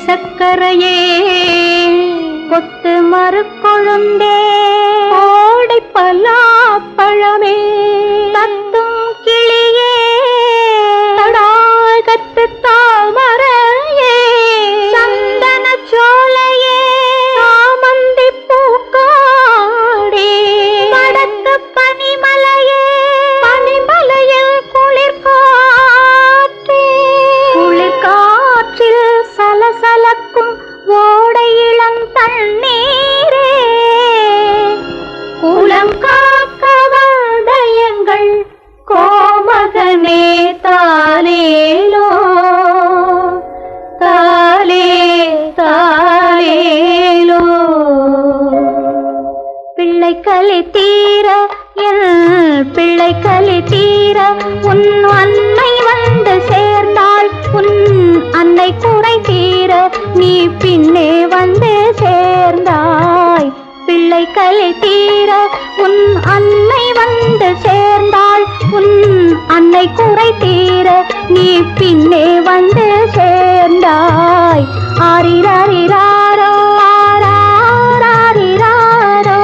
சக்கரையே கொத்து மறுக்கொழுந்தே ஓடை பலாப்பழமே தத்தும் கிளியே தடாகத்து தாமரையே சந்தன சோலையே சாமந்தி பூக்காடே வடக்கு பனிமலையே பனிமலையில் குளிர் காற்றே குளிர் காற்றில் சலசலக்கும் ஓடை இளம் தண்ணீரே குலம் காக்க வந்தயங்கள் கோமகனே தாலேலோ தாலே தாலேலோ பிள்ளை களி தீர என் பிள்ளை களி தீர உன் அன்னை வந்து சேர்ந்தாள் உன் அன்னை குறை தீர நீ பின்னே வந்து சேர்ந்தாய் பிள்ளை களி தீர உன் அன்னை வந்து சேர்ந்தாள் உன் அன்னை குறை தீர நீ பின்னே வந்து சேர்ந்தாய் ஆரிராரிராரோ ஆராரிராரோ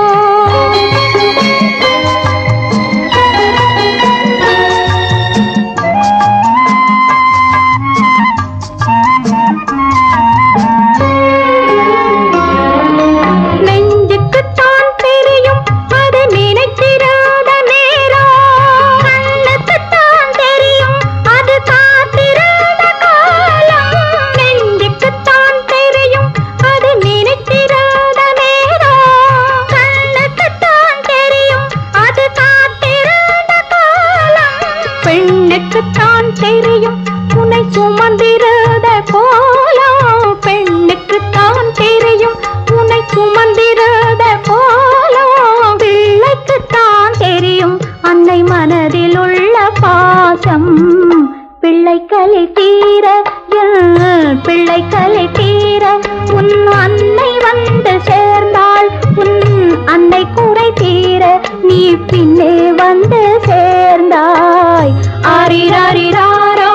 நெஞ்சுக்குத்தான் தெரியும் அது நினைத்திராத நேரம் கண்ணுக்குத்தான் தெரியும் அது காத்திராத காலம் நெஞ்சுக்குத்தான் தெரியும் அது நினைத்திராத நேரம் கண்ணுக்குத்தான் தெரியும் அது காத்திராத காலம் பெண்ணுக்குத்தான் தெரியும் உன்னை சுமந்திராத கோலம் பெண்ணுக்குத்தான் தெரியும் உன்னை சுமந்திராத கோலம் பிள்ளைக்குத்தான் தெரியும் அன்னை மனதில் உள்ள பாசம் பிள்ளை களி தீர என் பிள்ளை களி தீர உன் அன்னை வந்து சேர்ந்தாள் உன் அன்னை குறை தீர நீ பின்னே வந்து சேர்ந்தாய் ஆரிராரிராரோ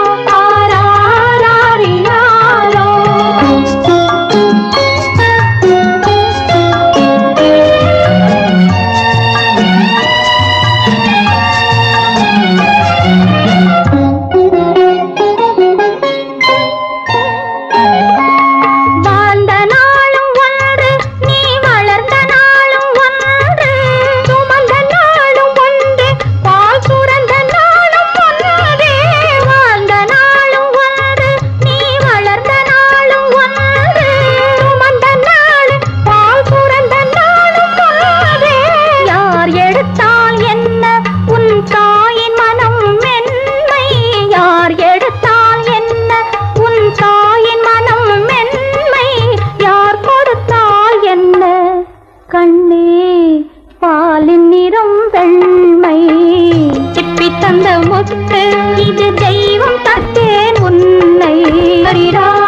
ஆராரிராரோ வாழ்ந்த நாளும் ஒன்று நீ வளர்ந்த நாளும் ஒன்று சுமந்த நாளும் ஒன்று பால் சுரந்த நாளும் ஒன்றே வாழ்ந்த நாளும் ஒன்று நீ வளர்ந்த நாளும் ஒன்று சுமந்த நாள் பால் சுரந்த நாளும் ஒன்றே யார் எடுத்தால் என்ன உன் தாயின் மனம் மென்மை யார் எடுத்தால் என்ன உன் தாயின் மனம் மென்மை யார் கொடுத்தால் என்ன கண்ணே பாலின் நிறம் வெண்மை சிப்பி தந்த முத்து இது தெய்வம் தத்தேன் உன்னை அறிரா